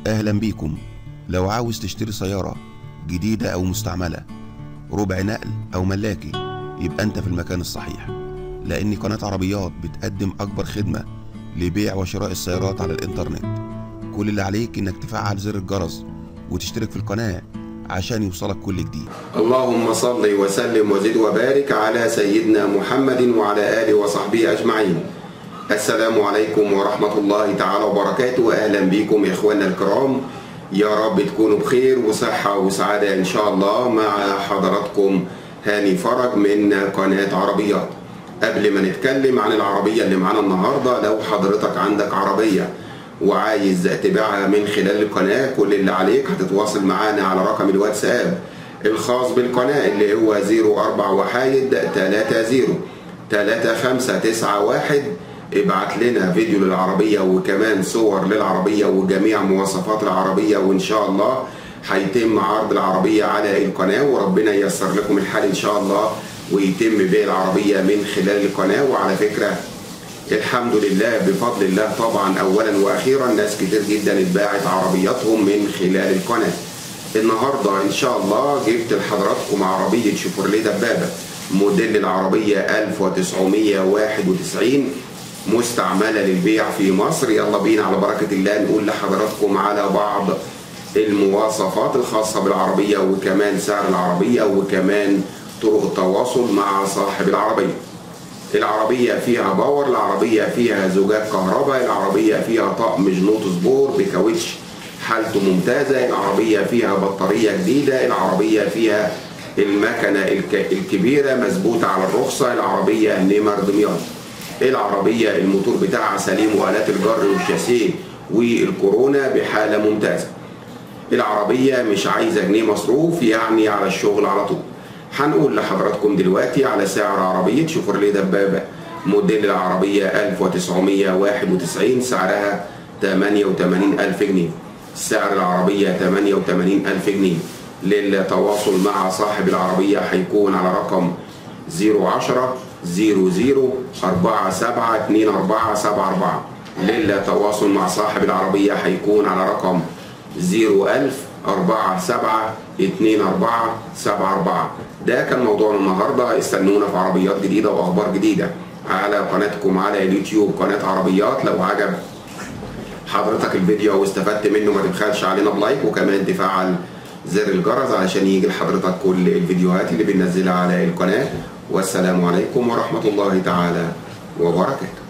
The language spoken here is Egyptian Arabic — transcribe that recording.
أهلا بيكم لو عاوز تشتري سيارة جديدة أو مستعملة ربع نقل أو ملاكي يبقى أنت في المكان الصحيح لأن قناة عربيات بتقدم أكبر خدمة لبيع وشراء السيارات على الإنترنت كل اللي عليك إنك تفعل زر الجرس وتشترك في القناة عشان يوصلك كل جديد اللهم صل وسلم وزد وبارك على سيدنا محمد وعلى آله وصحبه أجمعين السلام عليكم ورحمة الله تعالى وبركاته أهلا بكم يا إخواننا الكرام يا رب تكونوا بخير وصحة وسعادة إن شاء الله مع حضراتكم هاني فرج من قناة عربيات قبل ما نتكلم عن العربية اللي معانا النهاردة لو حضرتك عندك عربية وعايز تبيعها من خلال القناة كل اللي عليك هتتواصل معانا على رقم الواتساب الخاص بالقناة اللي هو 04 وحايد 30 3591 ابعت لنا فيديو للعربية وكمان صور للعربية وجميع مواصفات العربية وإن شاء الله هيتم عرض العربية على القناة وربنا ييسر لكم الحال إن شاء الله ويتم بيع العربية من خلال القناة وعلى فكرة الحمد لله بفضل الله طبعا أولا وأخيرا ناس كتير جدا اتباعت عربياتهم من خلال القناة النهاردة إن شاء الله جبت لحضراتكم عربية شيفروليه دبابة موديل العربية 1991 مستعملة للبيع في مصر يلا بينا على بركة الله نقول لحضراتكم على بعض المواصفات الخاصة بالعربية وكمان سعر العربية وكمان طرق التواصل مع صاحب العربية العربية فيها باور العربية فيها زجاج كهرباء العربية فيها طقم جنوط سبور بكاوتش حالته ممتازة العربية فيها بطارية جديدة العربية فيها المكنة الكبيرة مظبوطة على الرخصة العربية نمر دمياط العربية الموتور بتاعها سليم وآلات الجر والشاسيه والكورونا بحالة ممتازة العربية مش عايزة جنيه مصروف يعني على الشغل على طول هنقول لحضراتكم دلوقتي على سعر عربية شيفروليه دبابة موديل العربية 1991 سعرها 88 ألف جنيه سعر العربية 88 ألف جنيه للتواصل مع صاحب العربية هيكون على رقم 010 00 47 2474 للتواصل مع صاحب العربية هيكون على رقم 01000 47 24 74 ده كان موضوعنا النهارده استنونا في عربيات جديده واخبار جديده على قناتكم على اليوتيوب قناه عربيات لو عجب حضرتك الفيديو واستفدت منه ما تبخلش علينا بلايك وكمان تفعل زر الجرس علشان يجي لحضرتك كل الفيديوهات اللي بننزلها على القناه والسلام عليكم ورحمه الله تعالى وبركاته